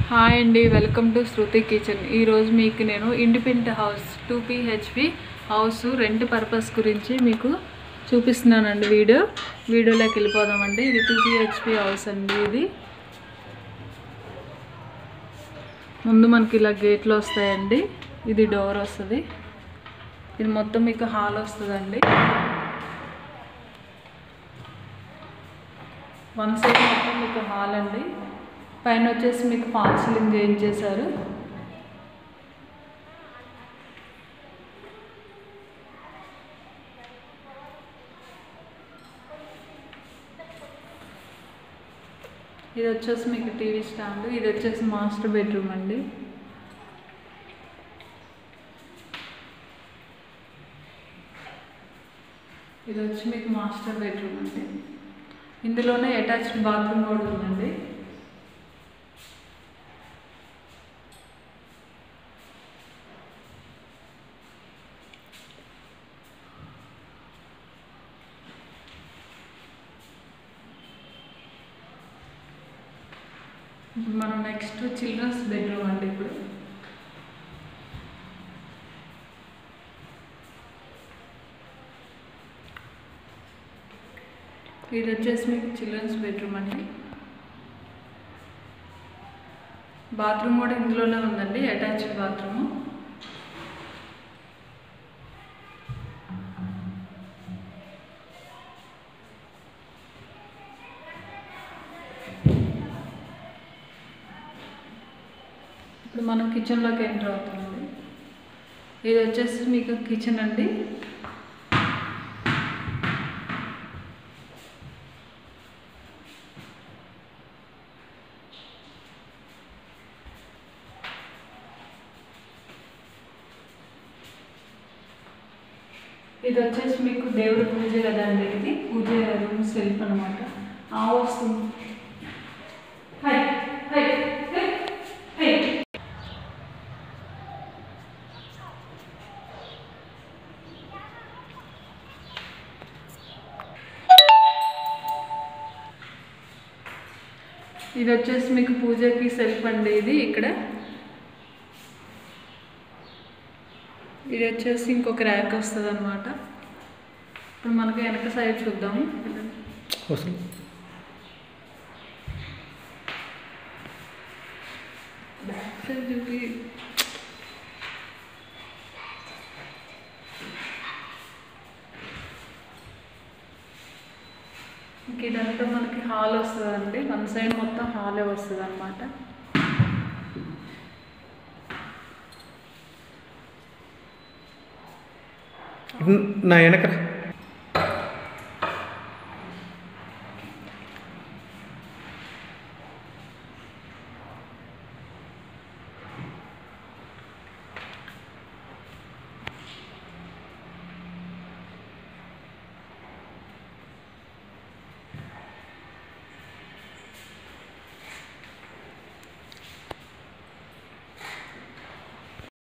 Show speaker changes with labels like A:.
A: Hi అండి welcome to Shruti kitchen ఈరోజు మీకు నేను independent house two PHP house rent purpose గురించి మీకు చూపిస్తున్నానండి వీడియో వీడియోలోకి వెళ్ళిపోదామండి ఇది టూ పిహెచ్పి హౌస్ అండి ఇది ముందు మనకి ఇలా గేట్లు వస్తాయండి ఇది డోర్ వస్తుంది ఇది మొత్తం మీకు హాల్ వస్తుందండి వన్ సైడ్ మొత్తం మీకు హాల్ అండి పైన వచ్చేసి మీకు ఫాల్ సీలింగ్ చేయించేశారు ఇది వచ్చేసి మీకు టీవీ స్టాండ్ ఇది వచ్చేసి మాస్టర్ బెడ్రూమ్ అండి ఇది వచ్చి మీకు మాస్టర్ బెడ్రూమ్ అండి ఇందులోనే అటాచ్డ్ బాత్రూమ్ కూడా ఉందండి ఇప్పుడు మనం నెక్స్ట్ చిల్డ్రన్స్ బెడ్రూమ్ అండి ఇప్పుడు ఇది వచ్చేసి మీకు చిల్డ్రన్స్ బెడ్రూమ్ అండి బాత్రూమ్ కూడా ఇందులోనే ఉందండి అటాచ్డ్ బాత్రూమ్ ఇప్పుడు మనం కిచెన్లోకి ఎంటర్ అవుతుంది ఇది వచ్చేసి మీకు కిచెన్ అండి ఇది వచ్చేసి మీకు దేవుడి పూజ కదండి ఇది పూజ రూమ్ సెల్ఫ్ అనమాట ఆ వస్తుంది హై హై హై హై ఇది వచ్చేసి మీకు పూజకి సెల్ఫ్ అండి ఇది ఇక్కడ ఇది వచ్చేసి ఇంకొక ర్యాక్ వస్తుంది అనమాట ఇప్పుడు మనకి వెనక సైడ్ చూద్దాము
B: అసలు
A: బ్యాక్ సైడ్ చూపి ఇంక ఇదంతా మనకి హాల్ వస్తుందండి వన్ సైడ్ మొత్తం హాలే వస్తుంది అనమాట
B: నా వెనక రా.